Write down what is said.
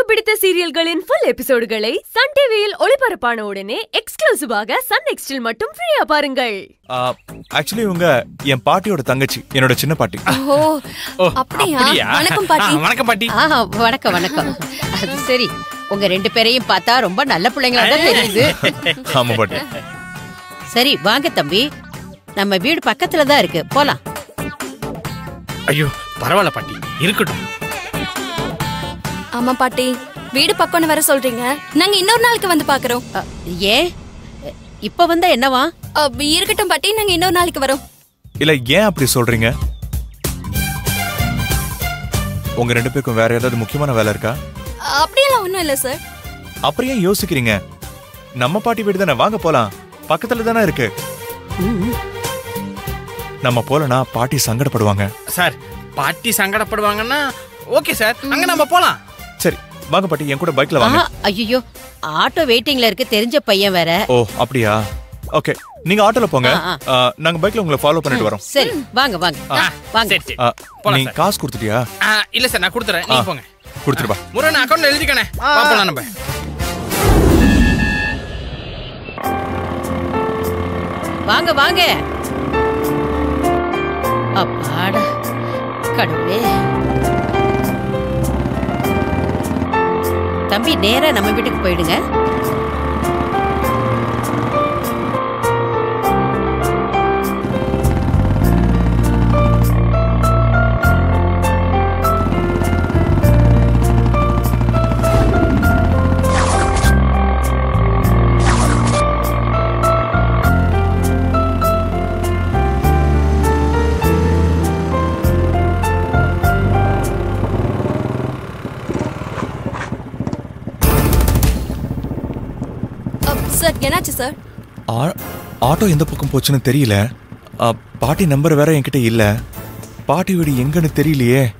பிடித்த சீரியல்களின் full எபிசோடுகளை Sun டிவியில் ஒளிபரப்பான உடனே எக்ஸ்க்ளூசிவாக சன் நெக்ஸ்டில் மட்டும் ஃப்ரீயா பாருங்கள் ஆக்சுவலி இவங்க என் பாட்டியோட தங்கச்சி என்னோட சின்ன பாட்டி ஓ அப்படியா வணக்கம் பாட்டி ஆ, வணக்கம் பாட்டி ஆ வணக்கம் வணக்கம் அது சரி உங்க ரெண்டு பேரையும் பார்த்தா ரொம்ப நல்ல பிள்ளைங்களா தான் தெரியுது ஆமா பாட்டி சரி வாங்க தம்பி நம்ம வீடு பக்கத்துல தான் இருக்கு போலாம் ஐயோ பரவாயில்ல பாட்டி இருக்கட்டும் ஆமா பாட்டி வீடு பக்கம்னு வர சொல்றீங்க நாங்க இன்னொரு நாளுக்கு வந்து பாக்குறோம் அ, ஏன் இப்ப வந்தா என்னவா அ, இருக்கட்டும் பாட்டி நாங்க இன்னொரு நாளைக்கு வரோம் இல்ல ஏன் அப்படி சொல்றீங்க உங்க ரெண்டு பேருக்கும் வேற ஏதாவது முக்கியமான வேலை இருக்கா அ, அப்படியெல்லாம் ஒண்ணும் இல்ல சார் அப்புறம் ஏன் யோசிக்கிறீங்க நம்ம பாட்டி வீடு தானே வாங்க போலாம் பக்கத்துல தானே இருக்கு நம்ம போலனா பாட்டி சங்கடப்படுவாங்க சார் பாட்டி சங்கடப்படுவாங்கன்னா ஓகே சார் அங்க நம்ம போலாம் சரி வாங்க பாட்டி என் கூட பைக்ல வாங்க ஐயோ ஆட்டோ வெயிட்டிங்ல இருக்கு தெரிஞ்ச பையன் வேற ஓ அப்படியா ஓகே நீங்க ஆட்டோல போங்க ஆ, ஆ, நாங்க பைக்ல உங்களை ஃபாலோ பண்ணிட்டு வரோம் சரி வாங்க வாங்க ஆ, வாங்க சரி சரி ஆ, போலாம் நீ சார். காசு கொடுத்துட்டியா ஆ, இல்ல சார் நான் கொடுத்துறேன் நீங்க போங்க கொடுத்துட்டு வா முருகன் அக்கௌண்ட்ல எழுதிக்கணே பாப்பலாம் நம்ம வாங்க வாங்க அப்பாடா கடவுளே தம்பி நேரா நம்ம வீட்டுக்கு போயிடுங்க அ, சார் என்னாச்சு சார் ஆ- ஆட்டோ எந்த பக்கம் போச்சுன்னு தெரியல ஆ, பாட்டி நம்பர் வேற என்கிட்ட இல்ல பாட்டி வீடு எங்கன்னு தெரியலையே